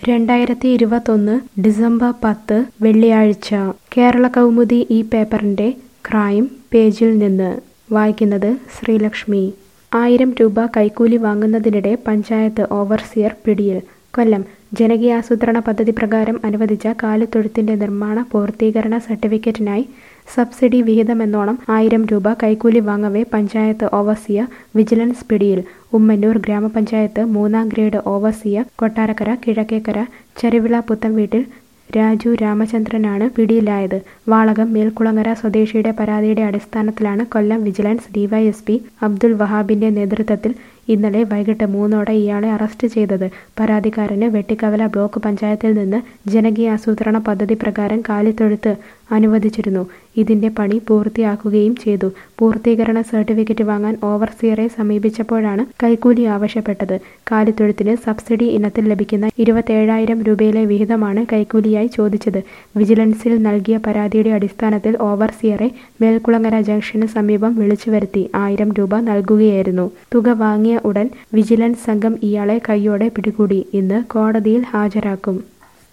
രണ്ടായിരത്തി ഇരുപത്തൊന്ന് ഡിസംബർ പത്ത് വെള്ളിയാഴ്ച കേരള കൗമുദി ഈ പേപ്പറിന്റെ ക്രൈം പേജിൽ നിന്ന് വായിക്കുന്നത് ശ്രീലക്ഷ്മി ആയിരം രൂപ കൈക്കൂലി വാങ്ങുന്നതിനിടെ പഞ്ചായത്ത് ഓവർസിയർ പിടിയിൽ കൊല്ലം ജനകീയാസൂത്രണ പദ്ധതി പ്രകാരം അനുവദിച്ച കാലിത്തൊഴുത്തിന്റെ നിർമ്മാണ പൂർത്തീകരണ സർട്ടിഫിക്കറ്റിനായി സബ്സിഡി വിഹിതമെന്നോണം ആയിരം രൂപ കൈക്കൂലി വാങ്ങവെ പഞ്ചായത്ത് ഓവർസിയർ വിജിലൻസ് പിടിയിൽ ഉമ്മന്നൂർ ഗ്രാമപഞ്ചായത്ത് മൂന്നാം ഗ്രേഡ് ഓവർസിയർ കൊട്ടാരക്കര കിഴക്കേക്കര ചരുവിള പുത്തംവീട്ടിൽ രാജു രാമചന്ദ്രനാണ് പിടിയിലായത് വാളകം മേൽക്കുളങ്ങര സ്വദേശിയുടെ പരാതിയുടെ അടിസ്ഥാനത്തിലാണ് കൊല്ലം വിജിലൻസ് ഡിവൈഎസ്പി അബ്ദുൽ വഹാബിന്റെ നേതൃത്വത്തിൽ ഇന്നലെ വൈകിട്ട് മൂന്നോടെ ഇയാളെ അറസ്റ്റ് ചെയ്തത് പരാതിക്കാരന് വെട്ടിക്കവല ബ്ലോക്ക് പഞ്ചായത്തിൽ നിന്ന് ജനകീയാസൂത്രണ പദ്ധതി പ്രകാരം കാലിത്തൊഴുത്ത് അനുവദിച്ചിരുന്നു ഇതിന്റെ പണി പൂർത്തിയാക്കുകയും ചെയ്തു പൂർത്തീകരണ സർട്ടിഫിക്കറ്റ് വാങ്ങാൻ ഓവർസിയറെ സമീപിച്ചപ്പോഴാണ് കൈക്കൂലി ആവശ്യപ്പെട്ടത് കാലിത്തൊഴുത്തിന് സബ്സിഡി ഇനത്തിൽ ലഭിക്കുന്ന ഇരുപത്തേഴായിരം രൂപയിലെ വിഹിതമാണ് കൈക്കൂലിയായി ചോദിച്ചത് വിജിലൻസിൽ നൽകിയ പരാതിയുടെ അടിസ്ഥാനത്തിൽ ഓവർസിയറെ മേൽക്കുളങ്ങര ജംഗ്ഷന് സമീപം വിളിച്ചു വരുത്തി ആയിരം രൂപ നൽകുകയായിരുന്നു തുക വാങ്ങിയ ഉടൻ വിജിലൻസ് സംഘം ഇയാളെ കൈയോടെ പിടികൂടി ഇന്ന് കോടതിയിൽ ഹാജരാക്കും